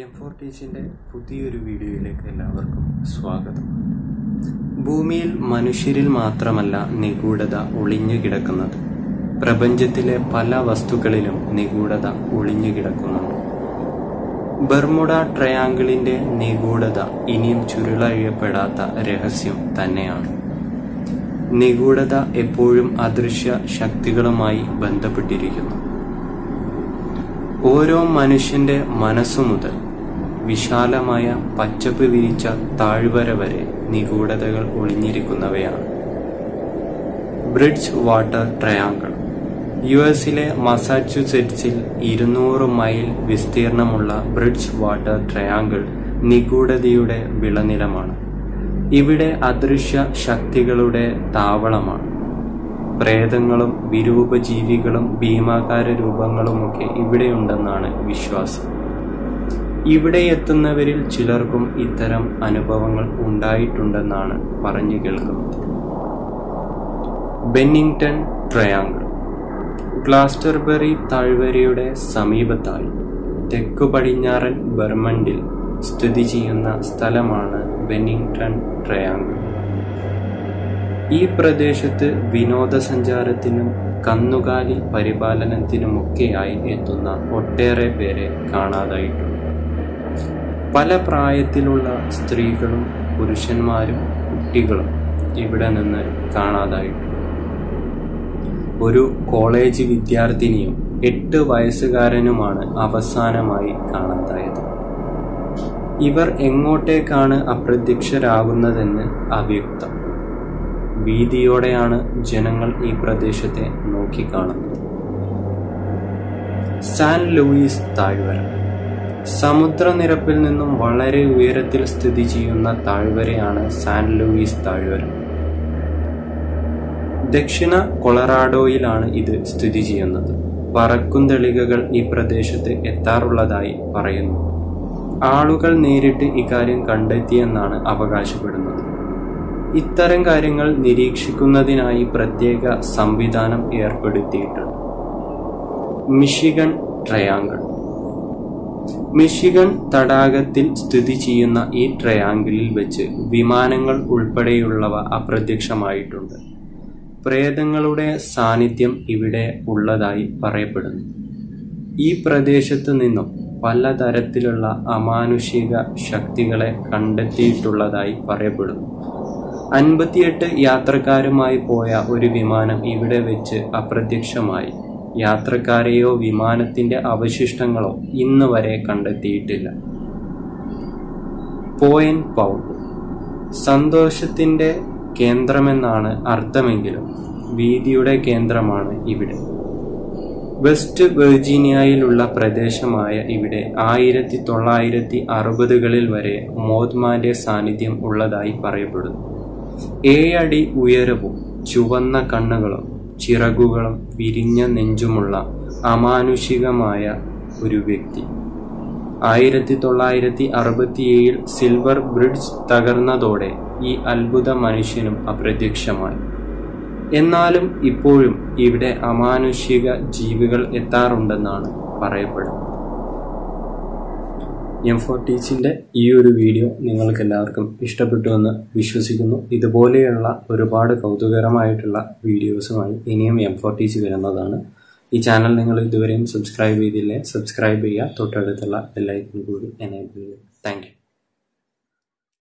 M four ടീച്ചിൻ്റെ പുതിയൊരു വീഡിയോയിലേക്ക് എല്ലാവർക്കും സ്വാഗതം ഭൂമിയിൽ മനുഷ്യരിൽ മാത്രമല്ല നിഗൂഢത ഒളിഞ്ഞു കിടക്കുന്നത് പ്രപഞ്ചത്തിലെ പല വസ്തുക്കളിലും നിഗൂഢത ഒളിഞ്ഞു കിടക്കുന്നുണ്ട് ബർമുഡ ട്രയാങ്കിളിന്റെ നിഗൂഢത ഇനിയും ചുരുളഴിയപ്പെടാത്ത രഹസ്യം തന്നെയാണ് നിഗൂഢത എപ്പോഴും അദൃശ്യ ശക്തികളുമായി ബന്ധപ്പെട്ടിരിക്കുന്നു ഓരോ മനുഷ്യന്റെ മനസ്സു മുതൽ വിശാലമായ പച്ചപ്പ് വിരിച്ച താഴ്വര വരെ നിഗൂഢതകൾ ഒളിഞ്ഞിരിക്കുന്നവയാണ് ബ്രിഡ്ജ് വാട്ടർ ട്രയാങ്കിൾ യു എസിലെ മസാച്യുസെറ്റ്സിൽ ഇരുന്നൂറ് മൈൽ വിസ്തീർണമുള്ള ബ്രിഡ്ജ് വാട്ടർ ട്രയാങ്കിൾ നിഗൂഢതയുടെ വിളനിലമാണ് ഇവിടെ അദൃശ്യ ശക്തികളുടെ താവളമാണ് പ്രേതങ്ങളും വിരൂപജീവികളും ഭീമാകാര രൂപങ്ങളുമൊക്കെ ഇവിടെയുണ്ടെന്നാണ് വിശ്വാസം ഇവിടെ എത്തുന്നവരിൽ ചിലർക്കും ഇത്തരം അനുഭവങ്ങൾ ഉണ്ടായിട്ടുണ്ടെന്നാണ് പറഞ്ഞു കേൾക്കുന്നത് ബെന്നിങ്ടൺ ട്രയാങ്കിൾ ഗ്ലാസ്റ്റർബറി താഴ്വരയുടെ സമീപത്തായി തെക്കു പടിഞ്ഞാറൻ ബർമണ്ടിൽ സ്ഥിതി ചെയ്യുന്ന സ്ഥലമാണ് ബെന്നിങ്ടൺ ട്രയാങ്കിൾ ഈ പ്രദേശത്ത് വിനോദസഞ്ചാരത്തിനും കന്നുകാലി പരിപാലനത്തിനുമൊക്കെയായി എത്തുന്ന ഒട്ടേറെ പേരെ കാണാതായിട്ടുണ്ട് പല പ്രായത്തിലുള്ള സ്ത്രീകളും പുരുഷന്മാരും കുട്ടികളും ഇവിടെ നിന്ന് കാണാതായിട്ടുണ്ട് ഒരു കോളേജ് വിദ്യാർത്ഥിനിയും എട്ട് വയസ്സുകാരനുമാണ് അവസാനമായി കാണാതായത് ഇവർ എങ്ങോട്ടേക്കാണ് അപ്രത്യക്ഷരാകുന്നതെന്ന് അവ്യക്തം ഭീതിയോടെയാണ് ജനങ്ങൾ ഈ പ്രദേശത്തെ നോക്കിക്കാണുന്നത് സാൻ ലൂയിസ് താഴ്വര സമുദ്രനിരപ്പിൽ നിന്നും വളരെ ഉയരത്തിൽ സ്ഥിതി ചെയ്യുന്ന താഴ്വരയാണ് സാൻ ലൂയിസ് താഴ്വര ദക്ഷിണ കൊളറാഡോയിലാണ് ഇത് സ്ഥിതി ചെയ്യുന്നത് പറക്കുംതെളികകൾ ഈ പ്രദേശത്ത് എത്താറുള്ളതായി പറയുന്നു ആളുകൾ നേരിട്ട് ഇക്കാര്യം കണ്ടെത്തിയെന്നാണ് അവകാശപ്പെടുന്നത് ഇത്തരം കാര്യങ്ങൾ നിരീക്ഷിക്കുന്നതിനായി പ്രത്യേക സംവിധാനം ഏർപ്പെടുത്തിയിട്ടുണ്ട് മിഷിഗൺ ട്രയാങ്കിൾ മിഷിഗൺ തടാകത്തിൽ സ്ഥിതി ചെയ്യുന്ന ഈ ട്രയാങ്കിളിൽ വെച്ച് വിമാനങ്ങൾ ഉൾപ്പെടെയുള്ളവ അപ്രത്യക്ഷമായിട്ടുണ്ട് പ്രേതങ്ങളുടെ സാന്നിധ്യം ഇവിടെ ഉള്ളതായി പറയപ്പെടുന്നു ഈ പ്രദേശത്തു നിന്നും പലതരത്തിലുള്ള അമാനുഷിക ശക്തികളെ കണ്ടെത്തിയിട്ടുള്ളതായി പറയപ്പെടുന്നു അൻപത്തിയെട്ട് യാത്രക്കാരുമായി പോയ ഒരു വിമാനം ഇവിടെ വെച്ച് അപ്രത്യക്ഷമായി യാത്രക്കാരെയോ വിമാനത്തിന്റെ അവശിഷ്ടങ്ങളോ ഇന്ന് വരെ കണ്ടെത്തിയിട്ടില്ല പോയൻ പൗൾ സന്തോഷത്തിന്റെ കേന്ദ്രമെന്നാണ് അർത്ഥമെങ്കിലും ഭീതിയുടെ കേന്ദ്രമാണ് ഇവിടെ വെസ്റ്റ് വെർജീനിയയിലുള്ള പ്രദേശമായ ഇവിടെ ആയിരത്തി തൊള്ളായിരത്തി അറുപതുകളിൽ വരെ മോദ്മാന്റെ സാന്നിധ്യം ഉള്ളതായി പറയപ്പെടുന്നു ഏഴടി ഉയരവും ചുവന്ന കണ്ണുകളും ചിറകുകളും വിരിഞ്ഞ നെഞ്ചുമുള്ള അമാനുഷികമായ ഒരു വ്യക്തി ആയിരത്തി തൊള്ളായിരത്തി അറുപത്തിയേഴിൽ സിൽവർ ബ്രിഡ്ജ് തകർന്നതോടെ ഈ അത്ഭുത മനുഷ്യനും അപ്രത്യക്ഷമായി എന്നാലും ഇപ്പോഴും ഇവിടെ അമാനുഷിക ജീവികൾ എത്താറുണ്ടെന്നാണ് പറയപ്പെടുന്നത് എം ഫോർ ടീച്ചിൻ്റെ ഈ ഒരു വീഡിയോ നിങ്ങൾക്ക് എല്ലാവർക്കും ഇഷ്ടപ്പെട്ടുവെന്ന് വിശ്വസിക്കുന്നു ഇതുപോലെയുള്ള ഒരുപാട് കൗതുകരമായിട്ടുള്ള വീഡിയോസുമായി ഇനിയും എം ഫോർ ടീച്ച് വരുന്നതാണ് ഈ ചാനൽ നിങ്ങൾ ഇതുവരെയും സബ്സ്ക്രൈബ് ചെയ്തില്ലേ സബ്സ്ക്രൈബ് ചെയ്യുക തൊട്ടടുത്തുള്ള ബെല്ലൈക്കൺ കൂടി എനേബിൾ ചെയ്യുക താങ്ക്